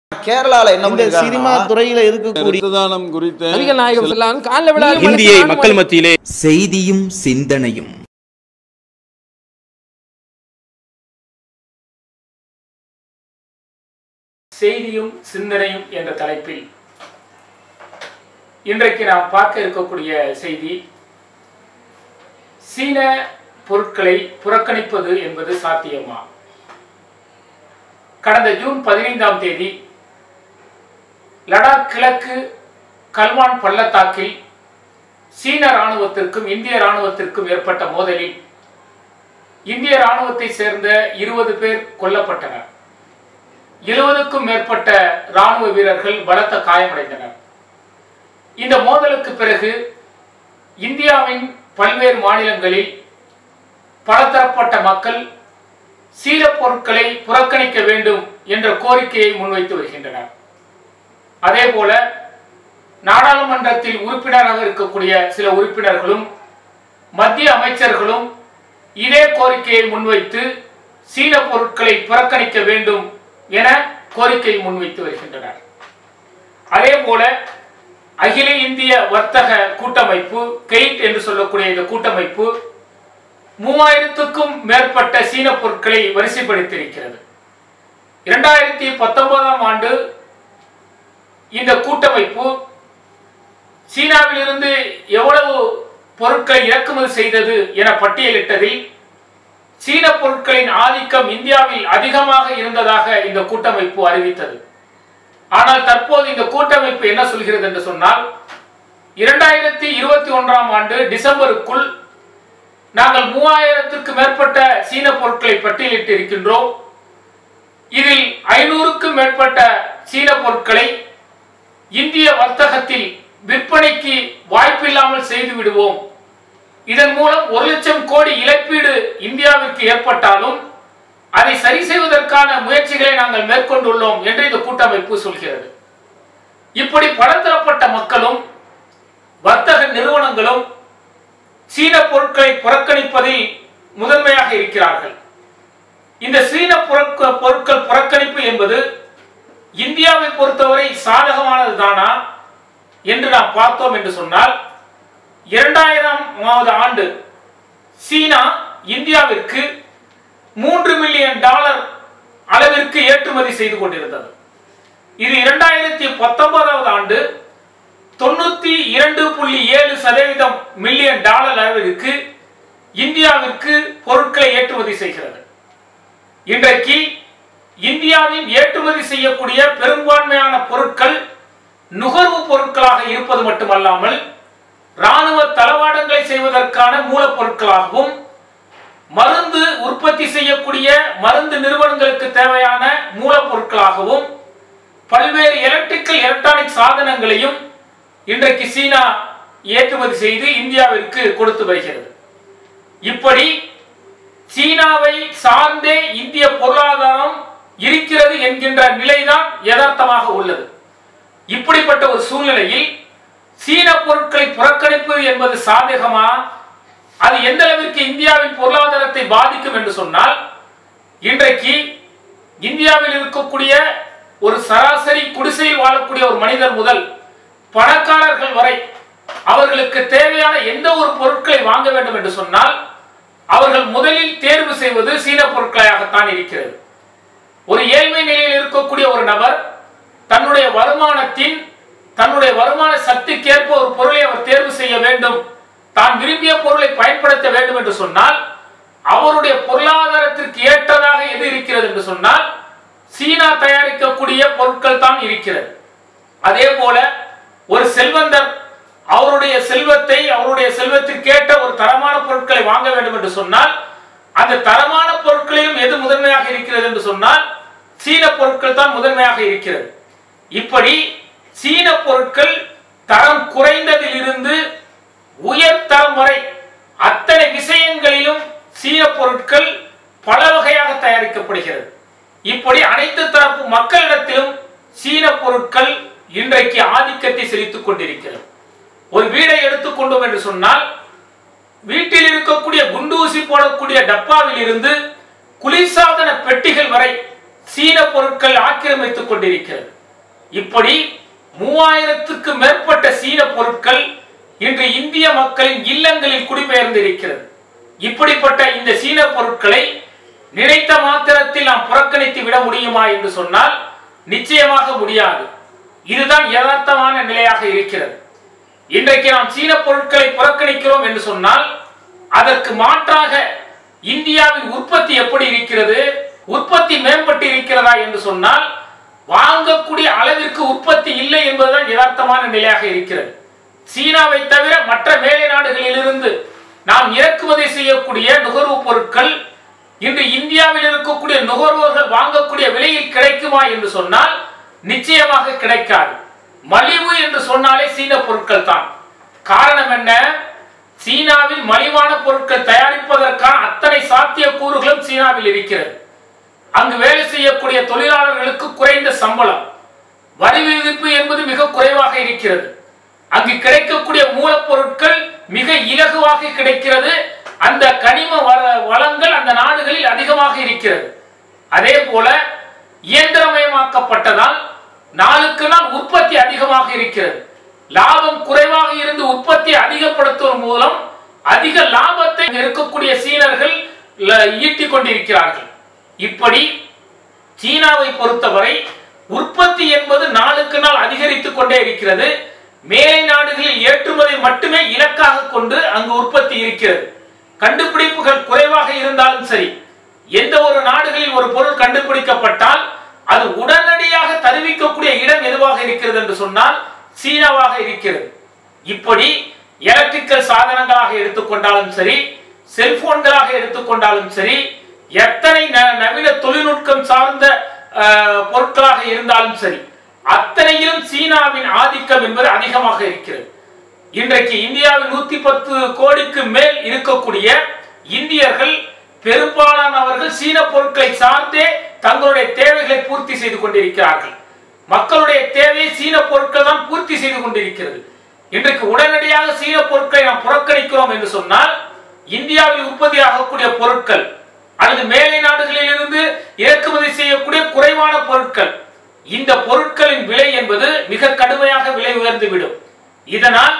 கேரளால என்ன இந்த சினிமா பண்ணிருக்காங்கன்னா, துறையில இருக்கக்கூடிய ரத்த தானம் குறித்த நபிகள் நாயகம் சொல்லான் காலைல விழா இந்தியை மக்கள் மத்தியிலே செய்தியும் சிந்தனையும் செய்தியும் சிந்தனையும் என்ற தலைப்பில் இன்றைக்கு நாம் பார்க்க இருக்கக்கூடிய செய்தி சீன பொருட்களை புறக்கணிப்பது என்பது சாத்தியமா கடந்த ஜூன் பதினைந்தாம் தேதி லடாக் கிழக்கு கல்வான் பள்ளத்தாக்கில் சீன ராணுவத்திற்கும் இந்திய ராணுவத்திற்கும் ஏற்பட்ட மோதலில் இந்திய ராணுவத்தை சேர்ந்த இருபது பேர் கொல்லப்பட்டனர் இருபதுக்கும் மேற்பட்ட ராணுவ வீரர்கள் பலத்த காயமடைந்தனர் இந்த மோதலுக்கு பிறகு இந்தியாவின் பல்வேறு மாநிலங்களில் பலதரப்பட்ட மக்கள் சீன பொருட்களை புறக்கணிக்க வேண்டும் என்ற கோரிக்கையை முன்வைத்து வருகின்றனர் அதேபோல நாடாளுமன்றத்தில் உறுப்பினராக இருக்கக்கூடிய சில உறுப்பினர்களும் மத்திய அமைச்சர்களும் இதே கோரிக்கையை முன்வைத்து சீன பொருட்களை புறக்கணிக்க வேண்டும் என கோரிக்கை முன்வைத்து வருகின்றனர் அதே போல அகில இந்திய வர்த்தக கூட்டமைப்பு கெய்ட் என்று சொல்லக்கூடிய இந்த கூட்டமைப்பு மூவாயிரத்துக்கும் மேற்பட்ட சீன பொருட்களை வரிசைப்படுத்தியிருக்கிறது இரண்டாயிரத்தி பத்தொன்பதாம் ஆண்டு இந்த கூட்டமைப்பு சீனாவிலிருந்து எவ்வளவு பொருட்களை இறக்குமதி செய்தது என பட்டியலிட்டதில் சீன பொருட்களின் ஆதிக்கம் இந்தியாவில் அதிகமாக இருந்ததாக இந்த கூட்டமைப்பு அறிவித்தது ஆனால் தற்போது இந்த கூட்டமைப்பு என்ன சொல்கிறது என்று சொன்னால் இரண்டாயிரத்தி இருபத்தி ஒன்றாம் ஆண்டு டிசம்பருக்குள் நாங்கள் மூவாயிரத்துக்கு மேற்பட்ட சீன பொருட்களை பட்டியலிட்டு இருக்கின்றோம் இதில் ஐநூறுக்கும் மேற்பட்ட சீன பொருட்களை இந்திய வர்த்தகத்தில் விற்பனைக்கு வாய்ப்பில்லாமல் செய்து விடுவோம் இதன் மூலம் ஒரு லட்சம் கோடி இழப்பீடு இந்தியாவிற்கு ஏற்பட்டாலும் அதை சரி செய்வதற்கான முயற்சிகளை நாங்கள் மேற்கொண்டுள்ளோம் என்று இந்த கூட்டமைப்பு சொல்கிறது இப்படி பலதரப்பட்ட மக்களும் வர்த்தக நிறுவனங்களும் சீன பொருட்களை புறக்கணிப்பதில் முதன்மையாக இருக்கிறார்கள் இந்த சீன பொருட்க- பொருட்கள் புறக்கணிப்பு என்பது இந்தியாவை பொறுத்தவரை சாதகமானது தானா என்று நாம் பார்த்தோம் என்று சொன்னால் இரண்டாயிரமாவது ஆண்டு சீனா இந்தியாவிற்கு மூன்று மில்லியன் டாலர் அளவிற்கு ஏற்றுமதி செய்து கொண்டிருந்தது இது இரண்டாயிரத்தி பத்தொன்பதாவது ஆண்டு தொண்ணூத்தி இரண்டு புள்ளி ஏழு சதவீதம் மில்லியன் டாலர் அளவிற்கு இந்தியாவிற்கு பொருட்களை ஏற்றுமதி செய்கிறது இன்றைக்கு இந்தியாவின் ஏற்றுமதி செய்யக்கூடிய பெரும்பான்மையான பொருட்கள் நுகர்வு பொருட்களாக இருப்பது மட்டுமல்லாமல் ராணுவ தளவாடங்களை செய்வதற்கான மூலப்பொருட்களாகவும் மருந்து உற்பத்தி செய்யக்கூடிய மருந்து நிறுவனங்களுக்கு தேவையான மூலப்பொருட்களாகவும் பல்வேறு எலக்ட்ரிக்கல் எலக்ட்ரானிக் சாதனங்களையும் இன்றைக்கு சீனா ஏற்றுமதி செய்து இந்தியாவிற்கு கொடுத்து வருகிறது இப்படி சீனாவை சார்ந்தே இந்திய பொருளாதாரம் இருக்கிறது என்கின்ற நிலைதான் யதார்த்தமாக உள்ளது இப்படிப்பட்ட ஒரு சூழ்நிலையில் சீன பொருட்களை புறக்கணிப்பது என்பது சாதகமா அது எந்த அளவிற்கு இந்தியாவின் பொருளாதாரத்தை பாதிக்கும் என்று சொன்னால் இன்றைக்கு இந்தியாவில் இருக்கக்கூடிய ஒரு சராசரி குடிசையில் வாழக்கூடிய ஒரு மனிதர் முதல் பணக்காரர்கள் வரை அவர்களுக்கு தேவையான எந்த ஒரு பொருட்களை வாங்க வேண்டும் என்று சொன்னால் அவர்கள் முதலில் தேர்வு செய்வது சீன பொருட்களாகத்தான் இருக்கிறது ஒரு ஏழ்மை நிலையில் இருக்கக்கூடிய ஒரு நபர் தன்னுடைய வருமானத்தின் தன்னுடைய வருமான சக்திக்கேற்ப ஒரு பொருளை அவர் தேர்வு செய்ய வேண்டும் தான் விரும்பிய பொருளை பயன்படுத்த வேண்டும் என்று சொன்னால் அவருடைய பொருளாதாரத்திற்கு ஏற்றதாக எது இருக்கிறது என்று சொன்னால் சீனா தயாரிக்கக்கூடிய பொருட்கள் தான் இருக்கிறது அதே போல ஒரு செல்வந்தர் அவருடைய செல்வத்தை அவருடைய செல்வத்திற்கேற்ற ஒரு தரமான பொருட்களை வாங்க வேண்டும் என்று சொன்னால் அந்த தரமான பொருட்களிலும் எது முதன்மையாக இருக்கிறது என்று சொன்னால் சீன பொருட்கள் தான் முதன்மையாக இருக்கிறது இப்படி சீன பொருட்கள் தரம் குறைந்ததிலிருந்து உயர் தரம் வரை அத்தனை விஷயங்களிலும் சீன பொருட்கள் பல வகையாக தயாரிக்கப்படுகிறது இப்படி அனைத்து தரப்பு மக்களிடத்திலும் சீன பொருட்கள் இன்றைக்கு ஆதிக்கத்தை செலுத்திக் கொண்டிருக்கிறது ஒரு வீடை எடுத்துக்கொண்டோம் என்று சொன்னால் வீட்டில் இருக்கக்கூடிய குண்டூசி போடக்கூடிய டப்பாவில் இருந்து குளிர்சாதன பெட்டிகள் வரை சீன பொருட்கள் ஆக்கிரமித்துக் கொண்டிருக்கிறது இப்படி மூவாயிரத்துக்கு மேற்பட்ட சீன பொருட்கள் இன்று இந்திய மக்களின் இல்லங்களில் குடிபெயர்ந்து இருக்கிறது இப்படிப்பட்ட இந்த சீன பொருட்களை நினைத்த மாத்திரத்தில் நாம் புறக்கணித்து விட முடியுமா என்று சொன்னால் நிச்சயமாக முடியாது இதுதான் யதார்த்தமான நிலையாக இருக்கிறது இன்றைக்கு நாம் சீன பொருட்களை புறக்கணிக்கிறோம் என்று சொன்னால் அதற்கு மாற்றாக இந்தியாவின் உற்பத்தி எப்படி இருக்கிறது உற்பத்தி மேம்பட்டு இருக்கிறதா என்று சொன்னால் வாங்கக்கூடிய அளவிற்கு உற்பத்தி இல்லை என்பதுதான் யதார்த்தமான நிலையாக இருக்கிறது சீனாவை தவிர மற்ற மேலை நாடுகளிலிருந்து நாம் இறக்குமதி செய்யக்கூடிய நுகர்வுப் பொருட்கள் இன்று இந்தியாவில் இருக்கக்கூடிய நுகர்வோர்கள் வாங்கக்கூடிய விலையில் கிடைக்குமா என்று சொன்னால் நிச்சயமாக கிடைக்காது மலிவு என்று சொன்னாலே சீன பொருட்கள் தான் காரணம் என்ன சீனாவில் மலிவான பொருட்கள் தயாரிப்பதற்கான அத்தனை சாத்தியக்கூறுகளும் சீனாவில் இருக்கிறது அங்கு வேலை செய்யக்கூடிய தொழிலாளர்களுக்கு குறைந்த சம்பளம் வரி விதிப்பு என்பது மிக குறைவாக இருக்கிறது அங்கு கிடைக்கக்கூடிய மூலப்பொருட்கள் மிக இலகுவாக கிடைக்கிறது அந்த கனிம வள- வளங்கள் அந்த நாடுகளில் அதிகமாக இருக்கிறது அதே போல இயந்திரமயமாக்கப்பட்டதால் நாளுக்கு நாள் உற்பத்தி அதிகமாக இருக்கிறது லாபம் குறைவாக இருந்து உற்பத்தி அதிகப்படுத்துவதன் மூலம் அதிக லாபத்தை இருக்கக்கூடிய சீனர்கள் ல- ஈட்டிக் கொண்டிருக்கிறார்கள் இப்படி சீனாவை பொறுத்தவரை உற்பத்தி என்பது நாளுக்கு நாள் அதிகரித்துக் கொண்டே இருக்கிறது மேலை நாடுகளில் ஏற்றுமதி மட்டுமே இலக்காக கொண்டு அங்கு உற்பத்தி இருக்கிறது கண்டுபிடிப்புகள் குறைவாக இருந்தாலும் சரி எந்த ஒரு நாடுகளில் ஒரு பொருள் கண்டுபிடிக்கப்பட்டால் அது உடனடியாக தருவிக்கக்கூடிய இடம் எதுவாக இருக்கிறது என்று சொன்னால் சீனாவாக இருக்கிறது இப்படி எலக்ட்ரிக்கல் சாதனங்களாக எடுத்துக்கொண்டாலும் சரி செல்போன்களாக எடுத்துக்கொண்டாலும் சரி எத்தனை ந- நவீன தொழில்நுட்பம் சார்ந்த அஹ், பொருட்களாக இருந்தாலும் சரி அத்தனையிலும் சீனாவின் ஆதிக்கம் என்பது அதிகமாக இருக்கிறது இன்றைக்கு இந்தியாவில் நூத்தி பத்து கோடிக்கு மேல் இருக்கக்கூடிய இந்தியர்கள் பெரும்பாலானவர்கள் சீன பொருட்களை சார்ந்தே தங்களுடைய தேவைகளை பூர்த்தி செய்து கொண்டிருக்கிறார்கள் மக்களுடைய தேவையை சீன பொருட்கள் தான் பூர்த்தி செய்து கொண்டிருக்கிறது இன்றைக்கு உடனடியாக சீன பொருட்களை நாம் புறக்கணிக்கிறோம் என்று சொன்னால் இந்தியாவில் உற்பத்தி ஆகக்கூடிய பொருட்கள் அல்லது மேலை நாடுகளில் இருந்து இறக்குமதி செய்யக்கூடிய குறைவான பொருட்கள் இந்த பொருட்களின் விலை என்பது மிக கடுமையாக விலை உயர்ந்துவிடும் இதனால்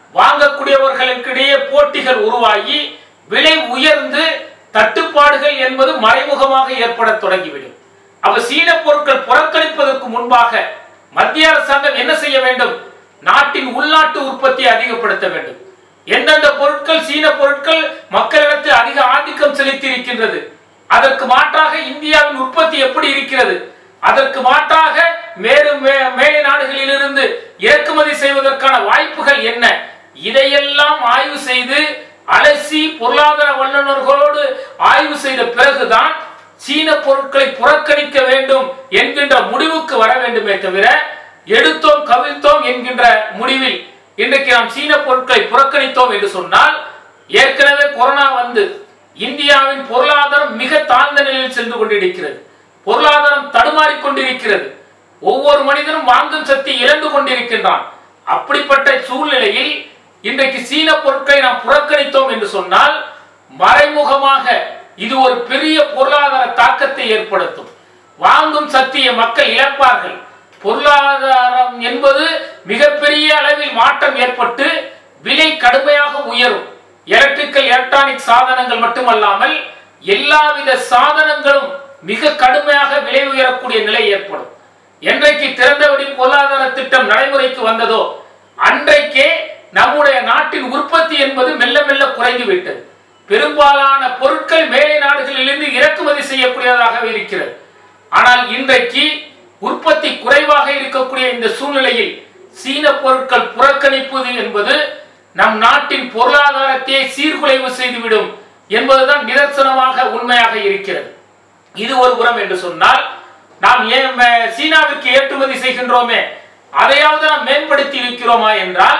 வாங்கக்கூடியவர்களுக்கிடையே போட்டிகள் உருவாகி விலை உயர்ந்து தட்டுப்பாடுகள் என்பது மறைமுகமாக ஏற்பட தொடங்கிவிடும் அப்ப சீன பொருட்கள் புறக்கணிப்பதற்கு முன்பாக மத்திய அரசாங்கம் என்ன செய்ய வேண்டும் நாட்டின் உள்நாட்டு உற்பத்தியை அதிகப்படுத்த வேண்டும் எந்தெந்த பொருட்கள் சீன பொருட்கள் மக்களிடத்தில் அதிக ஆதிக்கம் செலுத்தி இருக்கின்றது அதற்கு மாற்றாக இந்தியாவின் உற்பத்தி எப்படி இருக்கிறது அதற்கு மாற்றாக வேறு மே- மேலை நாடுகளிலிருந்து இறக்குமதி செய்வதற்கான வாய்ப்புகள் என்ன இதையெல்லாம் ஆய்வு செய்து அலசி பொருளாதார வல்லுநர்களோடு ஆய்வு செய்த பிறகுதான் சீன பொருட்களை புறக்கணிக்க வேண்டும் என்கின்ற முடிவுக்கு வர வேண்டுமே தவிர எடுத்தோம் கவிழ்த்தோம் என்கின்ற முடிவில் இன்றைக்கு நாம் சீன பொருட்களை புறக்கணித்தோம் என்று சொன்னால் ஏற்கனவே கொரோனா வந்து இந்தியாவின் பொருளாதாரம் மிக தாழ்ந்த நிலையில் சென்று கொண்டிருக்கிறது பொருளாதாரம் தடுமாறிக் கொண்டிருக்கிறது ஒவ்வொரு மனிதனும் வாங்கும் சக்தி இழந்து கொண்டிருக்கின்றான் அப்படிப்பட்ட சூழ்நிலையில் இன்றைக்கு சீன பொருட்களை நாம் புறக்கணித்தோம் என்று சொன்னால் மறைமுகமாக இது ஒரு பெரிய பொருளாதார தாக்கத்தை ஏற்படுத்தும் வாங்கும் சக்தியை மக்கள் இழப்பார்கள் பொருளாதாரம் என்பது மிகப்பெரிய அளவில் மாற்றம் ஏற்பட்டு விலை கடுமையாக உயரும் எலக்ட்ரிக்கல் எலக்ட்ரானிக் சாதனங்கள் மட்டுமல்லாமல் எல்லாவித சாதனங்களும் மிக கடுமையாக விலை உயரக்கூடிய நிலை ஏற்படும் என்றைக்கு திறந்தவெளி பொருளாதார திட்டம் நடைமுறைக்கு வந்ததோ அன்றைக்கே நம்முடைய நாட்டின் உற்பத்தி என்பது மெல்ல மெல்ல குறைந்து விட்டது பெரும்பாலான பொருட்கள் மேலை நாடுகளிலிருந்து இறக்குமதி செய்யக்கூடியதாகவே இருக்கிறது ஆனால் இன்றைக்கு உற்பத்தி குறைவாக இருக்கக்கூடிய இந்த சூழ்நிலையில் சீன பொருட்கள் புறக்கணிப்பது என்பது நம் நாட்டின் பொருளாதாரத்தை சீர்குலைவு செய்துவிடும் என்பதுதான் நிதர்சனமாக உண்மையாக இருக்கிறது இது ஒரு புறம் என்று சொன்னால் நாம் ஏன் ம- சீனாவிற்கு ஏற்றுமதி செய்கின்றோமே அதையாவது நாம் மேம்படுத்தி இருக்கிறோமா என்றால்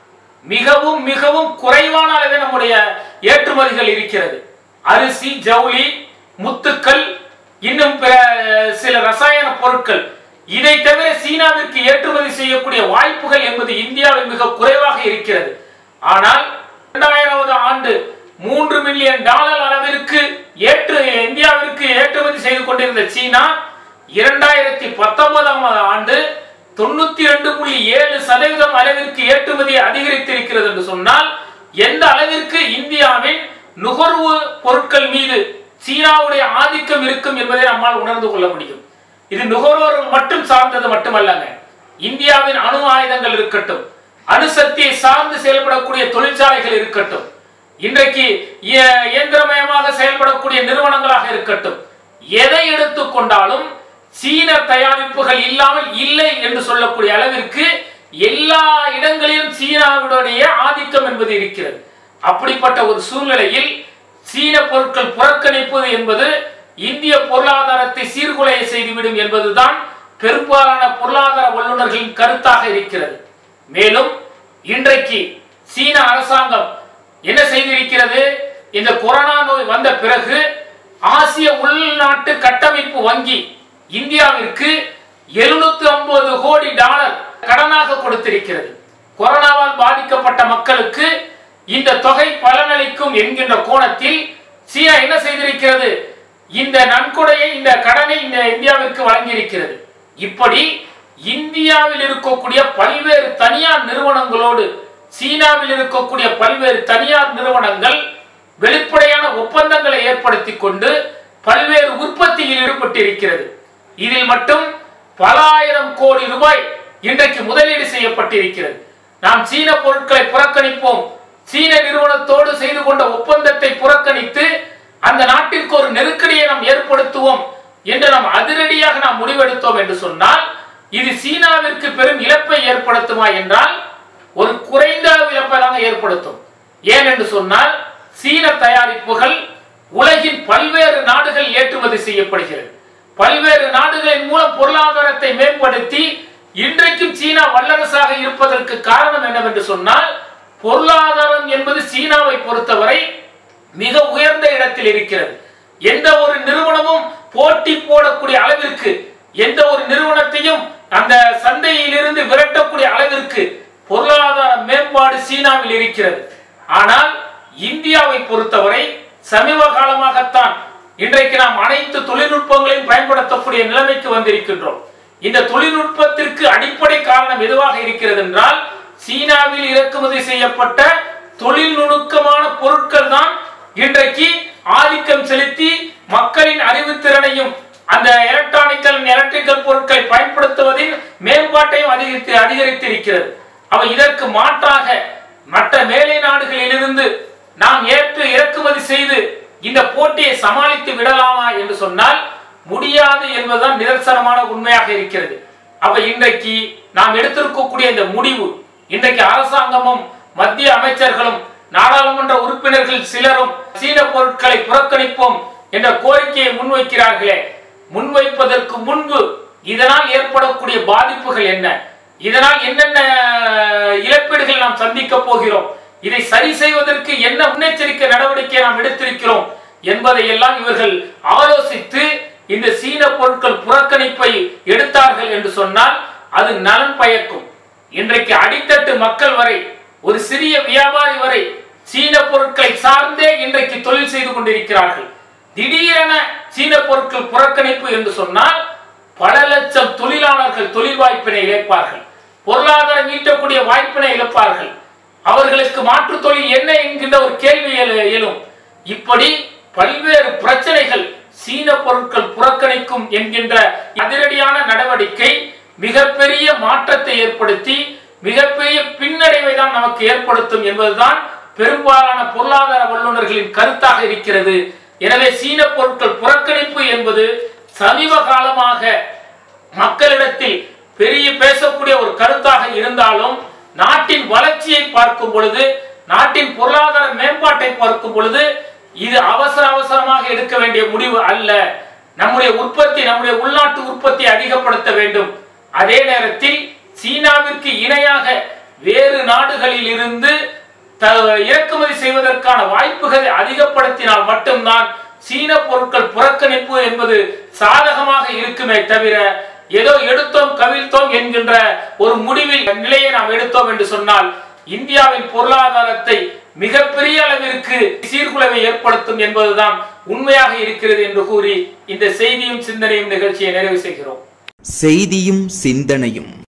மிகவும் மிகவும் குறைவான அளவே நம்முடைய ஏற்றுமதிகள் இருக்கிறது அரிசி ஜவுளி முத்துக்கள் இன்னும் பிற சில ரசாயன பொருட்கள் இதை தவிர சீனாவிற்கு ஏற்றுமதி செய்யக்கூடிய வாய்ப்புகள் என்பது இந்தியாவில் மிக குறைவாக இருக்கிறது ஆனால் இரண்டாயிரவது ஆண்டு மூன்று மில்லியன் டாலர் அளவிற்கு ஏற்று இந்தியாவிற்கு ஏற்றுமதி செய்து கொண்டிருந்த சீனா இரண்டாயிரத்தி பத்தொன்பதாம் ஆண்டு தொண்ணூத்தி ரெண்டு புள்ளி ஏழு சதவீதம் அளவிற்கு ஏற்றுமதி அதிகரித்திருக்கிறது என்று சொன்னால் எந்த அளவிற்கு இந்தியாவின் நுகர்வு பொருட்கள் மீது சீனாவுடைய ஆதிக்கம் இருக்கும் என்பதை நம்மால் உணர்ந்து கொள்ள முடியும் இது நுகர்வோர் மட்டும் சார்ந்தது மட்டுமல்லங்க இந்தியாவின் அணு ஆயுதங்கள் இருக்கட்டும் அணுசக்தியை சார்ந்து செயல்படக்கூடிய தொழிற்சாலைகள் இருக்கட்டும் இன்றைக்கு இய- இயந்திரமயமாக செயல்படக்கூடிய நிறுவனங்களாக இருக்கட்டும் எதை எடுத்துக்கொண்டாலும் சீன தயாரிப்புகள் இல்லாமல் இல்லை என்று சொல்லக்கூடிய அளவிற்கு எல்லா இடங்களிலும் சீனாவுடைய ஆதிக்கம் என்பது இருக்கிறது அப்படிப்பட்ட ஒரு சூழ்நிலையில் சீன பொருட்கள் புறக்கணிப்பது என்பது இந்திய பொருளாதாரத்தை சீர்குலைய செய்துவிடும் என்பதுதான் பெரும்பாலான பொருளாதார வல்லுநர்களின் கருத்தாக இருக்கிறது மேலும் இன்றைக்கு சீன அரசாங்கம் என்ன செய்திருக்கிறது இந்த கொரோனா நோய் வந்த பிறகு ஆசிய உள்நாட்டு கட்டமைப்பு வங்கி இந்தியாவிற்கு 750 கோடி டாலர் கடனாக கொடுத்திருக்கிறது கொரோனாவால் பாதிக்கப்பட்ட மக்களுக்கு இந்த தொகை பலனளிக்கும் என்கின்ற கோணத்தில் சீனா என்ன செய்திருக்கிறது இந்த நன்கொடையை இந்த கடனை இந்த இந்தியாவிற்கு வழங்கியிருக்கிறது இப்படி இந்தியாவில் இருக்கக்கூடிய பல்வேறு தனியார் நிறுவனங்களோடு சீனாவில் இருக்கக்கூடிய பல்வேறு தனியார் நிறுவனங்கள் வெளிப்படையான ஒப்பந்தங்களை ஏற்படுத்தி கொண்டு பல்வேறு உற்பத்தியில் ஈடுபட்டிருக்கிறது இதில் மட்டும் பல ஆயிரம் கோடி ரூபாய் இன்றைக்கு முதலீடு செய்யப்பட்டிருக்கிறது நாம் சீன பொருட்களை புறக்கணிப்போம் சீன நிறுவனத்தோடு செய்து கொண்ட ஒப்பந்தத்தை புறக்கணித்து அந்த நாட்டிற்கு ஒரு நெருக்கடியை நாம் ஏற்படுத்துவோம் என்று நாம் அதிரடியாக நாம் முடிவெடுத்தோம் என்று சொன்னால் இது சீனாவிற்கு பெரும் இழப்பை ஏற்படுத்துமா என்றால் ஒரு குறைந்த அளவு இழப்பை தாங்க ஏற்படுத்தும் ஏன் என்று சொன்னால் சீன தயாரிப்புகள் உலகின் பல்வேறு நாடுகள் ஏற்றுமதி செய்யப்படுகிறது பல்வேறு நாடுகளின் மூலம் பொருளாதாரத்தை மேம்படுத்தி இன்றைக்கும் சீனா வல்லரசாக இருப்பதற்கு காரணம் என்னவென்று சொன்னால் பொருளாதாரம் என்பது சீனாவை பொறுத்தவரை மிக உயர்ந்த இடத்தில் இருக்கிறது எந்த ஒரு நிறுவனமும் போட்டி போடக்கூடிய அளவிற்கு எந்த ஒரு நிறுவனத்தையும் அந்த சந்தையிலிருந்து விரட்டக்கூடிய அளவிற்கு பொருளாதார மேம்பாடு சீனாவில் இருக்கிறது ஆனால் இந்தியாவை பொறுத்தவரை சமீப காலமாகத்தான் இன்றைக்கு நாம் அனைத்து தொழில்நுட்பங்களையும் பயன்படுத்தக்கூடிய நிலைமைக்கு வந்திருக்கின்றோம் இந்த தொழில்நுட்பத்திற்கு அடிப்படை காரணம் எதுவாக இருக்கிறது என்றால் சீனாவில் இறக்குமதி செய்யப்பட்ட தொழில் நுணுக்கமான பொருட்கள் தான் இன்றைக்கு ஆதிக்கம் செலுத்தி மக்களின் அறிவுத்திறனையும் அந்த எலக்ட்ரானிக்கல் எலக்ட்ரிக்கல் பொருட்களை பயன்படுத்துவதின் மேம்பாட்டையும் அதிகரித்து அதிகரித்திருக்கிறது அவை இதற்கு மாற்றாக மற்ற மேலை நாடுகளிலிருந்து நாம் ஏற்று இறக்குமதி செய்து இந்த போட்டியை சமாளித்து விடலாமா என்று சொன்னால் முடியாது என்பதுதான் நிதர்சனமான உண்மையாக இருக்கிறது அப்ப இன்றைக்கு நாம் எடுத்திருக்கக்கூடிய இந்த முடிவு இன்றைக்கு அரசாங்கமும் மத்திய அமைச்சர்களும் நாடாளுமன்ற உறுப்பினர்கள் சிலரும் சீன பொருட்களை புறக்கணிப்போம் என்ற கோரிக்கையை முன்வைக்கிறார்களே முன்வைப்பதற்கு முன்பு இதனால் ஏற்படக்கூடிய பாதிப்புகள் என்ன இதனால் என்னென்ன இழப்பீடுகள் நாம் சந்திக்க போகிறோம் இதை சரி செய்வதற்கு என்ன முன்னெச்சரிக்கை நடவடிக்கை நாம் எடுத்திருக்கிறோம் என்பதை எல்லாம் இவர்கள் ஆலோசித்து இந்த சீன பொருட்கள் புறக்கணிப்பை எடுத்தார்கள் என்று சொன்னால் அது நலன் பயக்கும் இன்றைக்கு அடித்தட்டு மக்கள் வரை ஒரு சிறிய வியாபாரி வரை சீன பொருட்களை சார்ந்தே இன்றைக்கு தொழில் செய்து கொண்டிருக்கிறார்கள் திடீரென சீன பொருட்கள் புறக்கணிப்பு என்று சொன்னால் பல லட்சம் தொழிலாளர்கள் தொழில் வாய்ப்பினை இழப்பார்கள் பொருளாதாரம் ஈட்டக்கூடிய வாய்ப்பினை இழப்பார்கள் அவர்களுக்கு மாற்று தொழில் என்ன என்கின்ற ஒரு கேள்வி எழு- எழும் இப்படி பல்வேறு பிரச்சனைகள் சீன பொருட்கள் புறக்கணிக்கும் என்கின்ற அதிரடியான நடவடிக்கை மிகப்பெரிய மாற்றத்தை ஏற்படுத்தி மிகப்பெரிய பின்னடைவை தான் நமக்கு ஏற்படுத்தும் என்பதுதான் பெரும்பாலான பொருளாதார வல்லுநர்களின் கருத்தாக இருக்கிறது எனவே சீன பொருட்கள் புறக்கணிப்பு என்பது சமீப காலமாக மக்களிடத்தில் பெரிய பேசக்கூடிய ஒரு கருத்தாக இருந்தாலும் நாட்டின் வளர்ச்சியை பார்க்கும் பொழுது நாட்டின் பொருளாதார மேம்பாட்டை பார்க்கும் பொழுது இது அவசர அவசரமாக எடுக்க வேண்டிய முடிவு அல்ல நம்முடைய உற்பத்தி நம்முடைய உள்நாட்டு உற்பத்தி அதிகப்படுத்த வேண்டும் அதே நேரத்தில் சீனாவிற்கு இணையாக வேறு நாடுகளில் இருந்து த- இறக்குமதி செய்வதற்கான வாய்ப்புகளை அதிகப்படுத்தினால் மட்டும்தான் சீன பொருட்கள் புறக்கணிப்பு என்பது சாதகமாக இருக்குமே தவிர ஏதோ எடுத்தோம் கவிழ்த்தோம் என்கின்ற ஒரு முடிவில் நிலையை நாம் எடுத்தோம் என்று சொன்னால் இந்தியாவின் பொருளாதாரத்தை மிகப்பெரிய அளவிற்கு சீர்குலைவை ஏற்படுத்தும் என்பதுதான் உண்மையாக இருக்கிறது என்று கூறி இந்த செய்தியும் சிந்தனையும் நிகழ்ச்சியை நிறைவு செய்கிறோம் செய்தியும் சிந்தனையும்